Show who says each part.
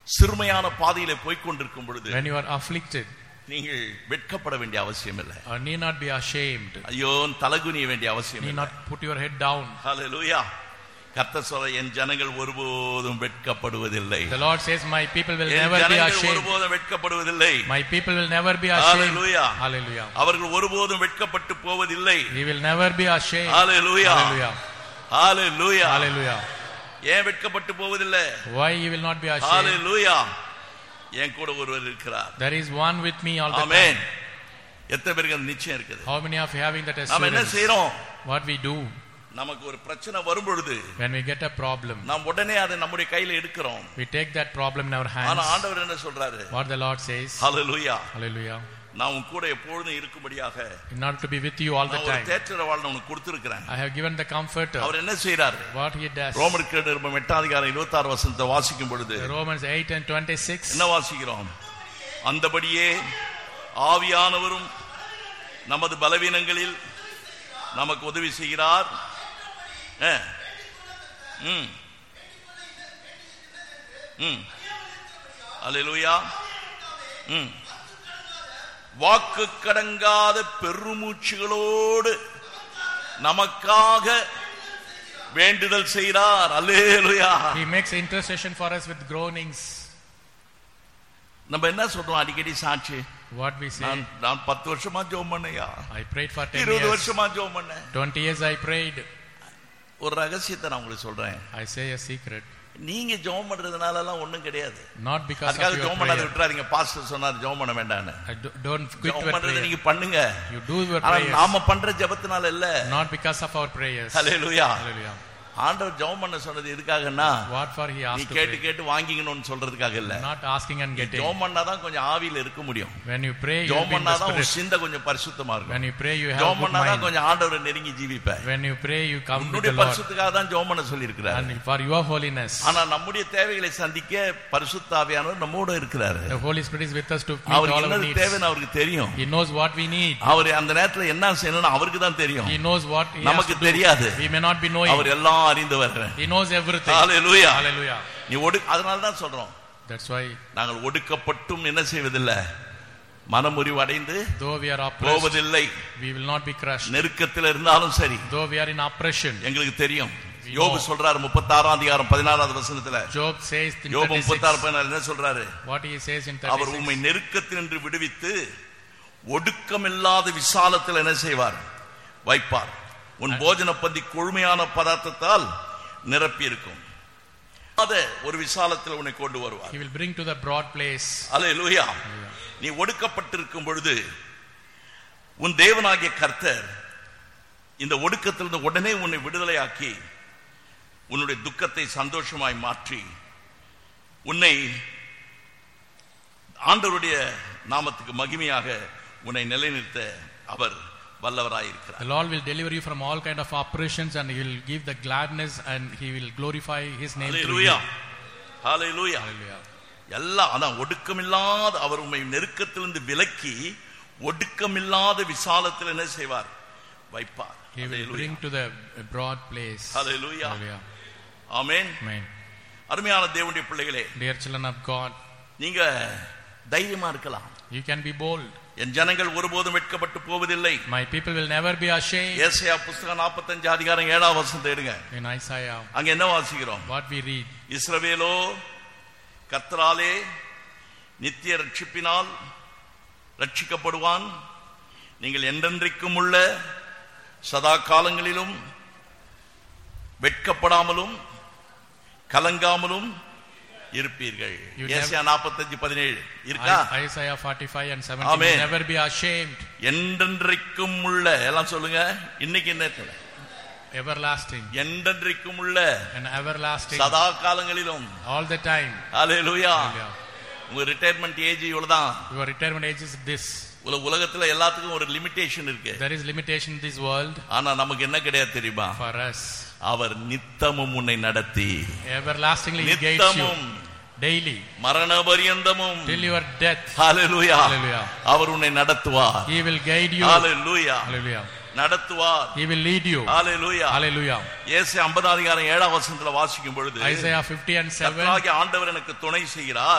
Speaker 1: சிறுமையான பாதையிலே போய்க் கொண்டிருக்கும் பொழுது
Speaker 2: when you are afflicted,
Speaker 1: நீங்கள் வெட்கப்பட வேண்டிய அவசியம் இல்லை
Speaker 2: or need not be ashamed,
Speaker 1: ஐயோ தலகுனிய வேண்டிய அவசியம்
Speaker 2: need
Speaker 1: இல்லை
Speaker 2: not put your head down.
Speaker 1: ஹalleluya கர்த்தர் சொல்ற என் ஜனங்கள் ஒருபோதும் வெட்கப்படுவதில்லை
Speaker 2: The Lord says, My people will
Speaker 1: N
Speaker 2: never be
Speaker 1: ஜனங்கள்
Speaker 2: ashamed.
Speaker 1: ஒருபோதும் வெட்கப்படுவதில்லை
Speaker 2: My people will never be ashamed.
Speaker 1: Hallelujah.
Speaker 2: Hallelujah.
Speaker 1: அவர்கள் ஒருபோதும் வெட்கப்பட்டு போவதில்லை
Speaker 2: He will never be ashamed.
Speaker 1: Hallelujah
Speaker 2: Hallelujah.
Speaker 1: Hallelujah
Speaker 2: Hallelujah.
Speaker 1: ஏன் வெட்கப்பட்டு போவதில்லை
Speaker 2: Why he will not be ashamed?
Speaker 1: ஹalleluya என் கூட ஒருவர் இருக்கிறார்
Speaker 2: There is one with me all the
Speaker 1: amen
Speaker 2: time.
Speaker 1: எத்தனை பேருக்கு அந்த நிச்சயம் இருக்குது
Speaker 2: How many of you having that
Speaker 1: நாம என்ன
Speaker 2: assurance?
Speaker 1: செய்யறோம்
Speaker 2: What we do
Speaker 1: நமக்கு ஒரு பிரச்சனை வரும் பொழுது
Speaker 2: when we get a problem,
Speaker 1: நாம் உடனே அதை நம்முடைய கையில எடுக்கிறோம்
Speaker 2: we take that problem in our
Speaker 1: ஆனா
Speaker 2: hands.
Speaker 1: ஆண்டவர் என்ன சொல்றாரு
Speaker 2: What the Lord says,
Speaker 1: hallelujah
Speaker 2: Hallelujah,
Speaker 1: நான் உன் கூட எப்பொழுதும் இருக்கும்படியாக
Speaker 2: in order to be with you all the
Speaker 1: நான் ஒரு
Speaker 2: time.
Speaker 1: தேற்றர வாழ் உனக்கு கொடுத்திருக்கிறேன்
Speaker 2: I have given the comforter.
Speaker 1: அவர் என்ன செய்யறாரு
Speaker 2: What he does.
Speaker 1: ரோமருக்கு நிருபம் எட்டாம் அதிகாரம் இருபத்தி ஆறு வசனத்தை வாசிக்கும் பொழுது
Speaker 2: Romans 8 and 26.
Speaker 1: என்ன வாசிக்கிறோம் அந்தபடியே ஆவியானவரும் நமது பலவீனங்களில் நமக்கு உதவி செய்கிறார் ஆ. ம். ம். அல்லேலூயா ம். வாக்கு கடங்காத பெருமூச்சுகளோடு நமக்காக வேண்டுதல் செய்கிறார் அல்லேலூயா
Speaker 2: He makes intercession for us with groanings.
Speaker 1: நம்ம என்ன சொல்றோம் அடிக்கடி சாட்சி
Speaker 2: What we say.
Speaker 1: நான் நான் பத்து வருஷமா ஜோம் பண்ணையா
Speaker 2: I prayed for 10
Speaker 1: இருபது
Speaker 2: years.
Speaker 1: வருஷமா ஜோம் பண்ணேன்
Speaker 2: 20 years I prayed.
Speaker 1: ஒரு ரகசியத்தை நான் உங்களுக்கு சொல்றேன்
Speaker 2: I say a secret.
Speaker 1: நீங்க ஜோம் பண்றதுனால எல்லாம் ஒண்ணும் கிடையாது
Speaker 2: Not because of
Speaker 1: அதுக்காக
Speaker 2: your
Speaker 1: ஜோம் பண்ணாத
Speaker 2: prayer.
Speaker 1: விட்டுறாதீங்க பாஸ்டர் சொன்னார் ஜோம் பண்ண வேண்டாம்னு
Speaker 2: I do, don't quit
Speaker 1: ஜோம்
Speaker 2: your
Speaker 1: பண்றதை
Speaker 2: prayer.
Speaker 1: நீங்க பண்ணுங்க
Speaker 2: You do your
Speaker 1: ஆனா
Speaker 2: prayers.
Speaker 1: நாம பண்ற ஜெபத்தினால இல்ல
Speaker 2: Not because of our prayers.
Speaker 1: Hallelujah
Speaker 2: Hallelujah.
Speaker 1: ஆண்டவர் ஜெபம் பண்ண சொன்னது எதுக்காகன்னா
Speaker 2: What for he
Speaker 1: நீ
Speaker 2: asked to
Speaker 1: கேட்டு
Speaker 2: pray.
Speaker 1: கேட்டு வாங்கிக்கணும்னு சொல்றதுக்காக இல்ல
Speaker 2: Not asking and getting.
Speaker 1: ஜெபம் பண்ணாதான் கொஞ்சம் ஆவியில இருக்க முடியும்
Speaker 2: When you pray, you will
Speaker 1: ஜெபம்
Speaker 2: be in the
Speaker 1: பண்ணாதான் உன்
Speaker 2: spirit.
Speaker 1: சிந்தை கொஞ்சம் பரிசுத்தமா இருக்கும்
Speaker 2: When you pray, you have
Speaker 1: ஜெபம்
Speaker 2: good
Speaker 1: பண்ணாதான்
Speaker 2: mind.
Speaker 1: கொஞ்சம் ஆண்டவரை நெருங்கி ஜீவிப்ப
Speaker 2: When you pray, you come with
Speaker 1: உன்னுடைய
Speaker 2: the Lord.
Speaker 1: பரிசுத்துக்காக தான் ஜெபம் பண்ண சொல்லி
Speaker 2: And for your holiness.
Speaker 1: ஆனா நம்முடைய தேவைகளை சந்திக்க பரிசுத்தாவியானவர் நம்மோட இருக்கிறாரு
Speaker 2: The Holy Spirit is with us to meet
Speaker 1: அவருக்கு
Speaker 2: all our
Speaker 1: என்னது
Speaker 2: needs.
Speaker 1: தேவைன்னு அவருக்கு தெரியும்
Speaker 2: He knows what we need.
Speaker 1: அவர் அந்த நேரத்துல என்ன செய்யணும்னு அவருக்கு தான் தெரியும்
Speaker 2: He knows what he has
Speaker 1: நமக்கு
Speaker 2: to do.
Speaker 1: தெரியாது
Speaker 2: We may not be knowing.
Speaker 1: அவர் எல்லாம் அறிந்தவர்
Speaker 2: He knows everything.
Speaker 1: Hallelujah
Speaker 2: Hallelujah.
Speaker 1: நீ ஒடு அதனால தான் சொல்றோம்
Speaker 2: That's why,
Speaker 1: நாங்கள் ஒடுக்கப்பட்டும் என்ன செய்வதில்லை மனமுறிவு அடைந்து
Speaker 2: though we are oppressed,
Speaker 1: போவதில்லை
Speaker 2: we will not be crushed.
Speaker 1: நெருக்கத்தில் இருந்தாலும் சரி
Speaker 2: Though we are in oppression,
Speaker 1: எங்களுக்கு தெரியும்
Speaker 2: We
Speaker 1: யோபு
Speaker 2: know.
Speaker 1: சொல்றாரு முப்பத்தாறாம் அதிகாரம் பதினாறாவது வசனத்துல
Speaker 2: Job says in
Speaker 1: யோபு
Speaker 2: 36,
Speaker 1: முப்பத்தாறு பதினாறு என்ன சொல்றாரு
Speaker 2: what he says in
Speaker 1: அவர்
Speaker 2: 36,
Speaker 1: உம்மை நெருக்கத்தினின்று விடுவித்து ஒடுக்கமில்லாத விசாலத்தில் என்ன செய்வார் வைப்பார் உன் போஜன பந்தி கொழுமையான பதார்த்தத்தால் நிரப்பி இருக்கும் அத ஒரு விசாலத்தில் உன்னை கொண்டு வருவார்
Speaker 2: he will bring to the broad place.
Speaker 1: அல்லேலூயா நீ ஒடுக்கப்பட்டிருக்கும் பொழுது உன் தேவனாகிய கர்த்தர் இந்த ஒடுக்கத்திலிருந்து உடனே உன்னை விடுதலையாக்கி உன்னுடைய துக்கத்தை சந்தோஷமாய் மாற்றி உன்னை ஆண்டவருடைய நாமத்துக்கு மகிமையாக உன்னை நிலைநிறுத்த அவர் வல்லவராயிருக்கிறார்
Speaker 2: The Lord will deliver you from all kind of oppressions and he will give the gladness and he will glorify his name through you.
Speaker 1: Hallelujah hallelujah
Speaker 2: Hallelujah.
Speaker 1: எல்லாம் அதான் ஒடுக்கமில்லாத அவர் உண்மை நெருக்கத்திலிருந்து விலக்கி ஒடுக்கமில்லாத விசாலத்தில் என்ன செய்வார் வைப்பார்
Speaker 2: He will
Speaker 1: Hallelujah.
Speaker 2: bring to the broad place.
Speaker 1: Hallelujah.
Speaker 2: Hallelujah.
Speaker 1: Amen
Speaker 2: Amen.
Speaker 1: அருமையான தேவனுடைய பிள்ளைகளே
Speaker 2: Dear children of God,
Speaker 1: நீங்க தைரியமா இருக்கலாம்
Speaker 2: you can be bold.
Speaker 1: என் ஜனங்கள் ஒருபோதும் வெட்கப்பட்டு போவதில்லை
Speaker 2: My people will never be ashamed.
Speaker 1: ஏசாயா புஸ்தகம் 45 அதிகாரம் ஏழாம் வசனத்தை எடுங்க
Speaker 2: In Isaiah,
Speaker 1: அங்க என்ன வாசிக்கிறோம்
Speaker 2: what we read,
Speaker 1: இஸ்ரவேலோ கர்த்தராலே நித்திய ரட்சிப்பினால் ரட்சிக்கப்படுவான் நீங்கள் என்றென்றைக்கும் உள்ள சதா காலங்களிலும் வெட்கப்படாமலும் கலங்காமலும் இருப்பீர்கள்
Speaker 2: You
Speaker 1: ஏசியா நாற்பத்தஞ்சு பதினேழு இருக்கா
Speaker 2: I- Isaiah 45 and 17
Speaker 1: Amen.
Speaker 2: will never be ashamed.
Speaker 1: என்றென்றைக்கும் உள்ள எல்லாம் சொல்லுங்க இன்னைக்கு என்ன
Speaker 2: Everlasting
Speaker 1: என்றென்றைக்கும் உள்ள
Speaker 2: and everlasting
Speaker 1: சதா காலங்களிலும்
Speaker 2: all the time.
Speaker 1: ஹalleluya
Speaker 2: Hallelujah.
Speaker 1: உங்க ரிட்டையர்மெண்ட் ஏஜ் இவ்வளவுதான்
Speaker 2: Your retirement age is this.
Speaker 1: உல- உலகத்துல எல்லாத்துக்கும் ஒரு லிமிட்டேஷன் இருக்கு
Speaker 2: There is limitation in this world
Speaker 1: ஆனா நமக்கு என்ன கிடையாது தெரியுமா
Speaker 2: for us.
Speaker 1: அவர் நித்தமும் உன்னை நடத்தி
Speaker 2: Everlastingly He guides you
Speaker 1: நித்தமும்
Speaker 2: daily
Speaker 1: மரண பரியந்தமும்
Speaker 2: till your death.
Speaker 1: Hallelujah
Speaker 2: Hallelujah.
Speaker 1: அவர் உன்னை நடத்துவார்
Speaker 2: He will guide you.
Speaker 1: Hallelujah
Speaker 2: Hallelujah.
Speaker 1: நடத்துவார்
Speaker 2: He will lead you.
Speaker 1: Hallelujah
Speaker 2: Hallelujah.
Speaker 1: இயேசு 50 அதிகாரம் 7 வசனத்துல வாசிக்கும் பொழுது
Speaker 2: Isaiah 50 and 7.
Speaker 1: கர்த்தராகிய ஆண்டவர் எனக்கு துணை செய்கிறார்